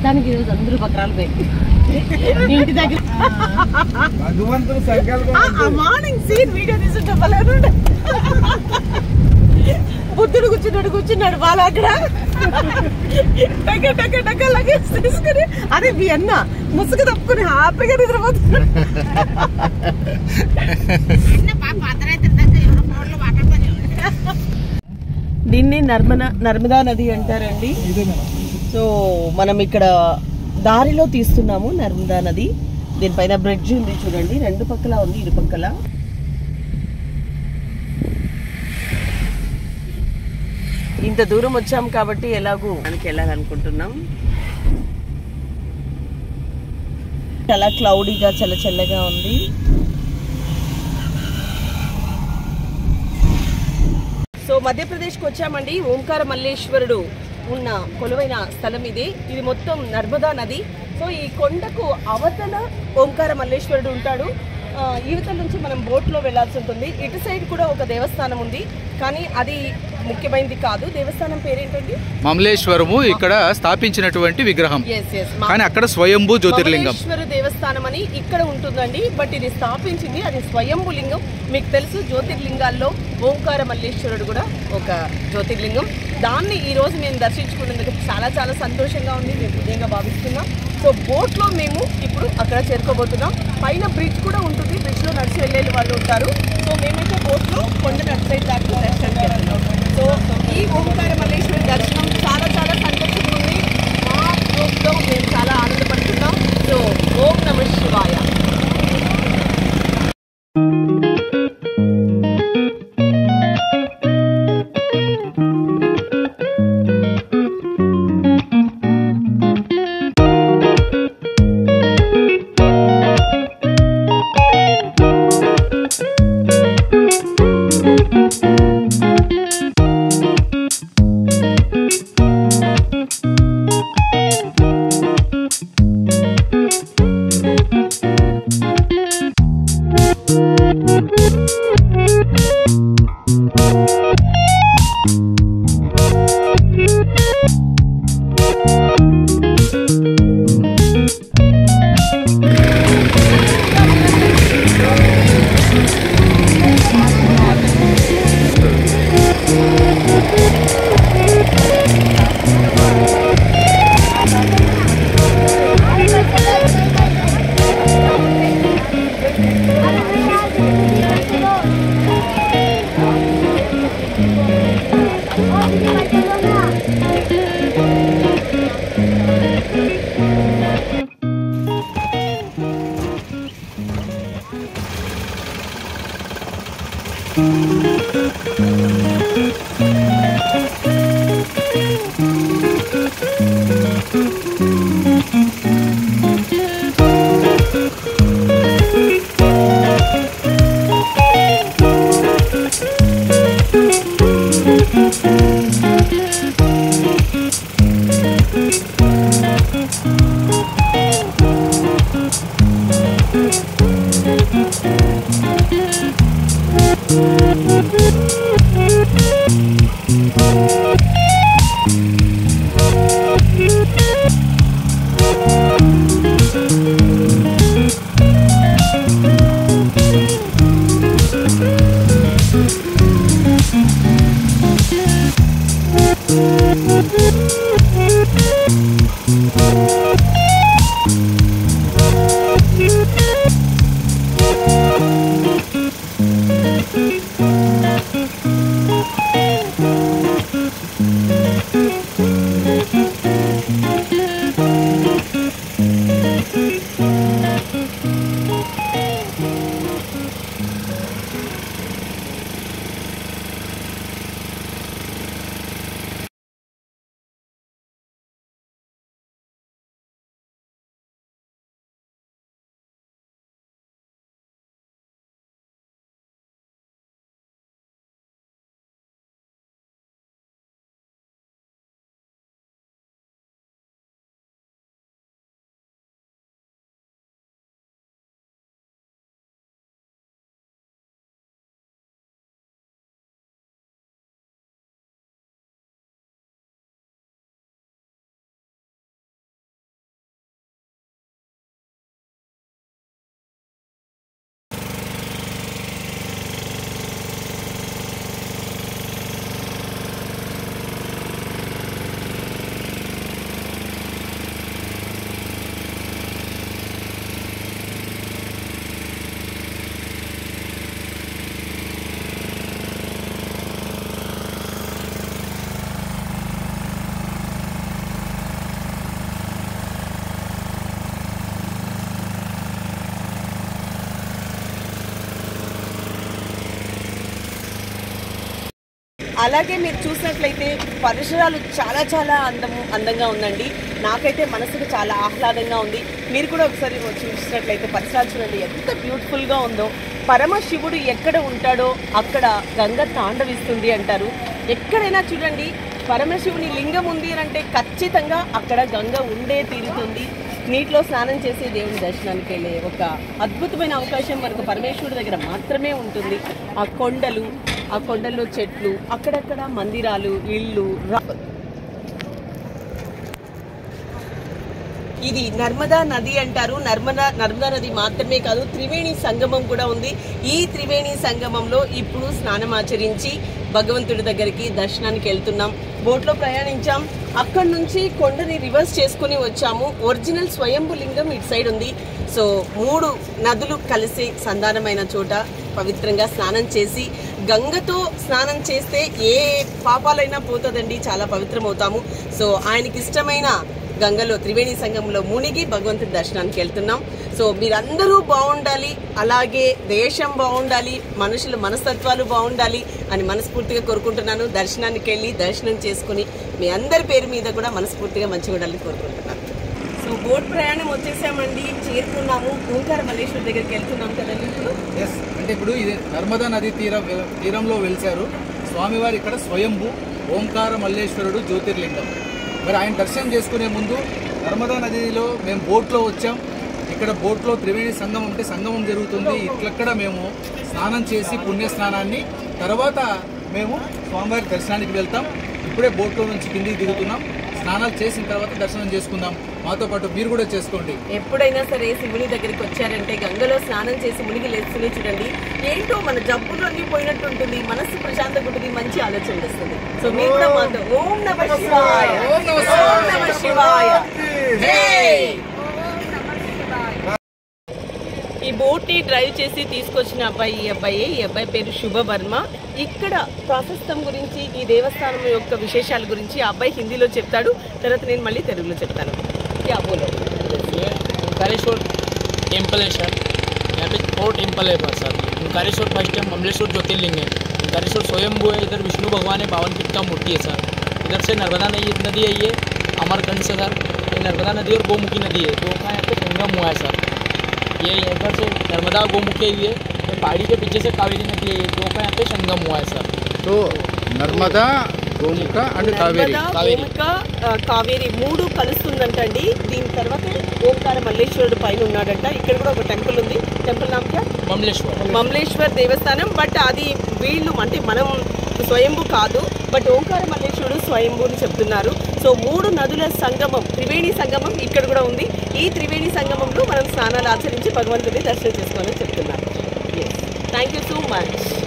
మొత్తానికి ఈరోజు అందరూ బక్రాలు పోయి ఇంటి దగ్గర భగవంతుడు సంకల్పం ఆ మార్నింగ్ సీన్ వీడియో తీసుంటే భలేను బుద్ధుడు కూర్చున్నాడు కూర్చున్నాడు వాళ్ళ అక్కడ టక టక టక లగేజ్ తీసుకుని అదే మీ అన్న ముసుగు తప్పుకుని హ్యాపీగా నిద్రపోతున్నాడు దీన్ని నర్మన నర్మదా నది అంటారండి ఇదే మేడం సో మనం ఇక్కడ దారిలో తీస్తున్నాము నర్మదా నది దీనిపైన బ్రిడ్జ్ ఉంది చూడండి రెండు పక్కల ఉంది ఇరు పక్కల ఇంత దూరం వచ్చాం కాబట్టి ఎలాగూ మనకి వెళ్ళాలనుకుంటున్నాం చాలా క్లౌడీగా చల్ల చల్లగా ఉంది సో మధ్యప్రదేశ్కి వచ్చామండి ఓంకార మల్లేశ్వరుడు ఉన్న కొలువైన స్థలం ఇది ఇది మొత్తం నర్మదా నది సో ఈ కొండకు అవతల ఓంకార మల్లేశ్వరుడు ఉంటాడు ఆ, యువతల నుంచి మనం బోట్లో వెళ్ళాల్సి ఉంటుంది ఇటు సైడ్ కూడా ఒక దేవస్థానం ఉంది కానీ అది ముఖ్యమైనది కాదు దేవస్థానం పేరేంటండి మమలేశ్వరము ఇక్కడ స్థాపించినటువంటి విగ్రహం ఎస్ ఎస్ కానీ అక్కడ స్వయంభూ జ్యోతిర్లింగం మమలేశ్వర దేవస్థానం అని ఇక్కడ ఉంటుందండి బట్ ఇది స్థాపించింది అది స్వయంభు లింగం మీకు తెలుసు జ్యోతిర్లింగాల్లో ఓంకార మల్లేశ్వరుడు కూడా ఒక జ్యోతిర్లింగం దాన్ని ఈ రోజు మేము దర్శించుకున్నందుకు చాలా చాలా సంతోషంగా ఉంది మేము పుణ్యంగా భావిస్తున్నాం సో బోట్లో మేము ఇప్పుడు అక్కడ చేరుకోబోతున్నాం పైన బ్రిడ్జ్ కూడా ఉంటుంది బ్రిడ్జ్ లో నడిచి వెళ్ళే వాళ్ళు ఉంటారు సో మేమైతే బోట్లో కొండ నడిచి సైడ్ దాకా దర్శనానికి వెళ్తున్నాం సో ఈ ఓంకార మల్లేశ్వరి దర్శనం చాలా చాలా సంతోషంగా ఉంది మా గ్రూప్లో మేము చాలా ఆనందపడుతున్నాం సో ఓం నమ శివాయ అలాగే మీరు చూసినట్లయితే పరిసరాలు చాలా చాలా అందము అందంగా ఉందండి నాకైతే మనసుకు చాలా ఆహ్లాదంగా ఉంది మీరు కూడా ఒకసారి వచ్చి చూసినట్లయితే పరిసరాలు చూడండి ఎంత బ్యూటిఫుల్గా ఉందో పరమశివుడు ఎక్కడ ఉంటాడో అక్కడ గంగ తాండవిస్తుంది అంటారు ఎక్కడైనా చూడండి పరమశివుని లింగం ఉంది అని అంటే ఖచ్చితంగా అక్కడ గంగ ఉండే తీరుతుంది నీటిలో స్నానం చేసి దేవుని దర్శనానికి వెళ్ళే ఒక అద్భుతమైన అవకాశం మనకు పరమేశ్వరుడి దగ్గర మాత్రమే ఉంటుంది ఆ కొండలు ఆ కొండల్లో చెట్లు అక్కడక్కడ మందిరాలు ఇళ్ళు రా- ఇది నర్మదా నది అంటారు నర్మదా నర్మదా నది మాత్రమే కాదు త్రివేణి సంగమం కూడా ఉంది ఈ త్రివేణి సంగమంలో ఇప్పుడు స్నానం ఆచరించి భగవంతుడి దగ్గరికి దర్శనానికి వెళ్తున్నాం బోట్లో ప్రయాణించాం అక్కడి నుంచి కొండని రివర్స్ చేసుకుని వచ్చాము ఒరిజినల్ స్వయంభు లింగం ఇటు సైడ్ ఉంది సో మూడు నదులు కలిసి సంధానమైన చోట పవిత్రంగా స్నానం చేసి గంగతో స్నానం చేస్తే ఏ పాపాలైనా పోతుందండి చాలా పవిత్రమవుతాము సో ఆయనకి ఇష్టమైన గంగలో త్రివేణి సంఘంలో మునిగి భగవంతుడి దర్శనానికి వెళ్తున్నాం సో మీరందరూ బాగుండాలి అలాగే దేశం బాగుండాలి మనుషుల మనస్తత్వాలు బాగుండాలి అని మనస్ఫూర్తిగా కోరుకుంటున్నాను దర్శనానికి వెళ్ళి దర్శనం చేసుకుని మీ అందరి పేరు మీద కూడా మనస్ఫూర్తిగా మంచిగా ఉండాలని కోరుకుంటున్నాను సో బోట్ ప్రయాణం వచ్చేసామండి చేరుకున్నాము ఓంకార మల్లేశ్వర్ దగ్గరికి వెళ్తున్నాం కదండి ఇప్పుడు ఎస్ అంటే ఇప్పుడు ఇది నర్మదా నది తీర తీరంలో వెలిశారు స్వామివారి ఇక్కడ స్వయంభు ఓంకార మల్లేశ్వరుడు జ్యోతిర్లింగం మరి ఆయన దర్శనం చేసుకునే ముందు నర్మదా నదిలో మేము బోట్లో వచ్చాం ఇక్కడ బోట్లో త్రివేణి సంగమం అంటే సంగమం జరుగుతుంది ఇట్లక్కడ మేము స్నానం చేసి పుణ్య స్నానాన్ని తర్వాత మేము స్వామివారి దర్శనానికి వెళ్తాం ఇప్పుడే బోట్లో నుంచి కిందికి దిగుతున్నాం స్నానాలు చేసిన తర్వాత దర్శనం చేసుకుందాం మాతో పాటు మీరు కూడా చేసుకోండి ఎప్పుడైనా సరే శివుని దగ్గరికి వచ్చారంటే గంగలో స్నానం చేసి మునిగి లేచుకుని చూడండి ఏంటో మన జబ్బులు అన్ని పోయినట్టు ఉంటుంది మనస్సు ప్రశాంతంగా ఉంటుంది మంచి ఆలోచన వస్తుంది సో మీరు కూడా మాతో ఓం నమ శివాయ ఓం నమః శివాయ. ఓం నమ శివాయ జై. ఈ బోట్ ని డ్రైవ్ చేసి తీసుకొచ్చిన అబ్బాయి ఈ అబ్బాయి ఈ అబ్బాయి పేరు శుభవర్మ ఇక్కడ ప్రాశస్తం గురించి ఈ దేవస్థానం యొక్క విశేషాల గురించి ఆ అబ్బాయి హిందీలో చెప్తాడు తర్వాత నేను మళ్ళీ తెలుగులో చెప్తాను క్యా బోలో ये ओंकारेश्वर टेम्पल है सर यहाँ पे और टेम्पल है बस सर ओंकारेश्वर फर्स्ट है ममलेश्वर ज्योतिर्लिंग है ओंकारेश्वर स्वयंभू है इधर विष्णु भगवान है बावन फीट का मूर्ति है सर इधर से नर्मदा नदी नदी है ये अमरकंड से सर ये नर्मदा नदी और गोमुखी नदी है दो का यहाँ पे संगम हुआ है सर ये इधर से नर्मदा गोमुखी हुई है ये पहाड़ी के पीछे से कावेरी नदी है ये दो का यहाँ पे संगम हुआ है sir so Narmada Gomukh and Kaveri Narmada, Kaveri. ఓంక, ఆ, కావేరి మూడు కలుస్తుందంటండి దీని తర్వాత ఓంకార మల్లేశ్వరుడు పైన ఉన్నాడంట ఇక్కడ కూడా ఒక టెంపుల్ ఉంది టెంపుల్ నామక ममलेश्वर మమలేశ్వర్ దేవస్థానం బట్ అది వీళ్ళు అంటే మనం స్వయంభు కాదు బట్ ఓంకార మల్లేశ్వరుడు స్వయంభు అని చెప్తున్నారు సో మూడు నదుల సంగమం త్రివేణి సంగమం ఇక్కడ కూడా ఉంది ఈ త్రివేణి సంగమంలో మనం స్నానాలు ఆచరించి భగవంతుని దర్శనం చేసుకోవాలని చెప్తున్నారు థ్యాంక్ యూ సో మచ్